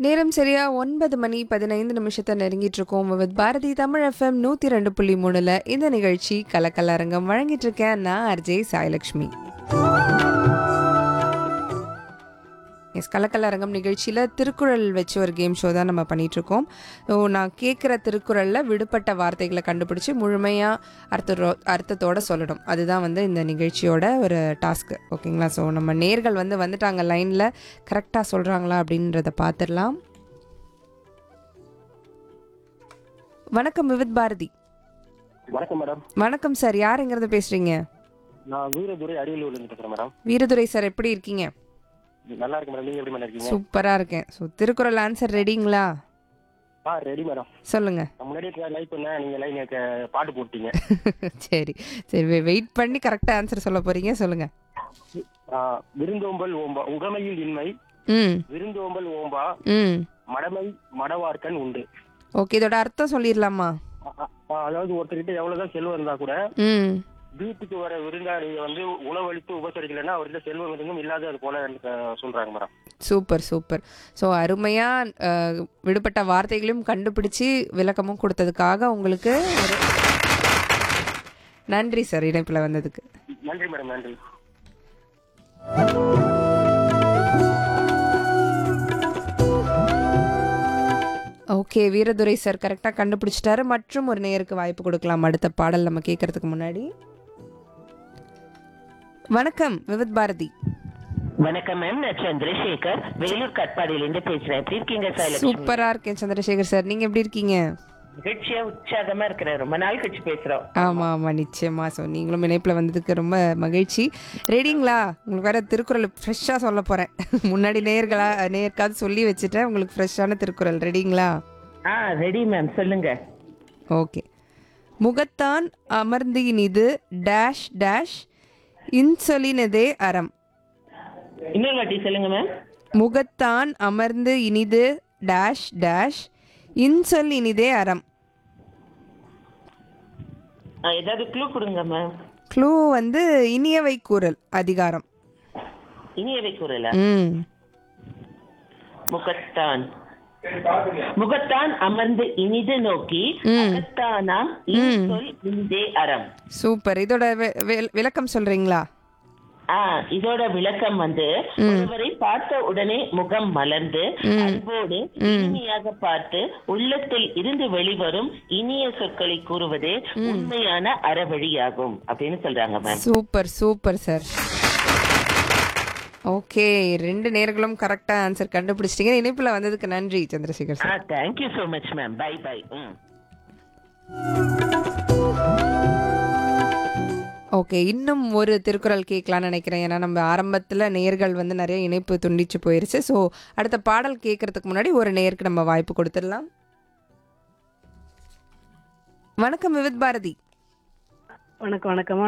நேரம் சரியா ஒன்பது மணி பதினைந்து நிமிஷத்தை நெருங்கிட்டு இருக்கோம் வித் பாரதி தமிழ் எஃப்எம் நூற்றி ரெண்டு புள்ளி மூணுல இந்த நிகழ்ச்சி கலக்கலரங்கம் வழங்கிட்டு இருக்கேன் நான் அர்ஜே சாய்லக்ஷ்மி எஸ் கலக்கலரங்கம் நிகழ்ச்சியில் திருக்குறள் வச்சு ஒரு கேம் ஷோ தான் நம்ம பண்ணிட்டு இருக்கோம் ஸோ நான் கேட்குற திருக்குறளில் விடுபட்ட வார்த்தைகளை கண்டுபிடிச்சி முழுமையாக அர்த்த அர்த்தத்தோட சொல்லணும் அதுதான் வந்து இந்த நிகழ்ச்சியோட ஒரு டாஸ்க்கு ஓகேங்களா ஸோ நம்ம நேர்கள் வந்து வந்துட்டாங்க லைனில் கரெக்டாக சொல்கிறாங்களா அப்படின்றத பார்த்துடலாம் வணக்கம் விவித் பாரதி வணக்கம் மேடம் வணக்கம் சார் யாருங்கிறத பேசுகிறீங்க நான் வீரதுரை அரியலூர்ல இருந்து பேசுறேன் மேடம் வீரதுரை சார் எப்படி இருக்கீங்க நல்லா இருக்கு மேடம் நீங்க எப்படி மேடம் இருக்கீங்க சூப்பராக இருக்கேன் ஸோ திருக்குறள் ஆன்சர் ரெடிங்களா ஆ ரெடி மேடம் சொல்லுங்கள் நான் முன்னாடியே லைக் பண்ணேன் நீங்க லைன் பாட்டு போட்டீங்க சரி சரி வெயிட் பண்ணி கரெக்டாக ஆன்சர் சொல்ல போகிறீங்க சொல்லுங்கள் ஆ, விருந்தோம்பல் ஓம்பா உகமையில் இன்மை ம் விருந்தோம்பல் ஓம்பா ம் மடமை மடவார்க்கன் உண்டு ஓகே இதோட அர்த்தம் சொல்லிடலாமா ஆ, ஆ, ஆ, அதாவது ஒருத்தர்கிட்ட எவ்வளவுதான் செல்வம் இருந்தா கூட ம் வீட்டுக்கு வர விருந்தாளியை வந்து உணவளித்து உபசரிக்கலைன்னா அவர்கிட்ட செல்வம் எதுவும் இல்லாத அது போல எனக்கு சொல்றாங்க மேடம் சூப்பர் சூப்பர் ஸோ அருமையாக விடுபட்ட வார்த்தைகளையும் கண்டுபிடிச்சி விளக்கமும் கொடுத்ததுக்காக உங்களுக்கு ஒரு நன்றி சார் இணைப்பில் வந்ததுக்கு நன்றி மேடம் நன்றி ஓகே வீரதுரை சார் கரெக்டாக கண்டுபிடிச்சிட்டாரு மற்றும் ஒரு நேருக்கு வாய்ப்பு கொடுக்கலாம் அடுத்த பாடல் நம்ம கேட்கறதுக்கு முன்னாடி வணக்கம் விவித் பாரதி வணக்கம் மேம் நான் சந்திரசேகர் வேலூர் கட்பாடியிலிருந்து பேசுறேன் எப்படி இருக்கீங்க சைலக்ஷ்மி சூப்பராக இருக்கேன் சந்திரசேகர் சார் நீங்கள் எப்படி இருக்கீங்க மகிழ்ச்சியா உற்சாகமா இருக்கிறேன் ரொம்ப நாள் கழிச்சு பேசுறோம் ஆமாம் ஆமாம் நிச்சயமா ஸோ நீங்களும் இணைப்பில் வந்ததுக்கு ரொம்ப மகிழ்ச்சி ரெடிங்களா உங்களுக்கு வேற திருக்குறள் ஃப்ரெஷ்ஷாக சொல்ல போகிறேன் முன்னாடி நேர்களா நேர்க்காவது சொல்லி வச்சுட்டேன் உங்களுக்கு ஃப்ரெஷ்ஷான திருக்குறள் ரெடிங்களா ஆ ரெடி மேம் சொல்லுங்க ஓகே முகத்தான் அமர்ந்து இனிது டேஷ் டேஷ் இன்சொலினதே அறம் இன்னொரு வாட்டி சொல்லுங்க மேம் முகத்தான் அமர்ந்து இனிது டேஷ் டேஷ் இன்சொல் இனிதே அறம் ஆ, ஏதாவது க்ளூ கொடுங்க மேம் க்ளூ வந்து இனியவை கூறல் அதிகாரம் இனியவை கூறல ம் முகத்தான் முகத்தான் அமர்ந்து இனிது நோக்கி அகத்தானாம் சொல் இனிதே அறம் சூப்பர் இதோட வி- வி- விளக்கம் சொல்றீங்களா ஆ இதோட விளக்கம் வந்து ஒருவரை பார்த்த உடனே முகம் மலர்ந்து அன்போடு இனிமையாக பார்த்து உள்ளத்தில் இருந்து வெளிவரும் இனிய சொற்களை கூறுவதே உண்மையான அறவழியாகும் அப்படின்னு சொல்றாங்க ma'am super super sir okay ரெண்டு நேர்களும் கரெக்டா ஆன்சர் கண்டுபிடிச்சிட்டீங்க இணைப்புல வந்ததுக்கு நன்றி சந்திரசேகர் சார் ஆ thank you so much ma'am bye bye hmm okay இன்னும் ஒரு திருக்குறள் கேட்கலாம்னு நினைக்கிறேன் ஏன்னா நம்ம ஆரம்பத்தில் நேர்கள் வந்து நிறைய இணைப்பு துண்டிச்சு போயிருச்சு ஸோ அடுத்த பாடல் கேட்கறதுக்கு முன்னாடி ஒரு நேருக்கு நம்ம வாய்ப்பு கொடுத்துடலாம் வணக்கம் விவித் பாரதி வணக்கம் வணக்கம்மா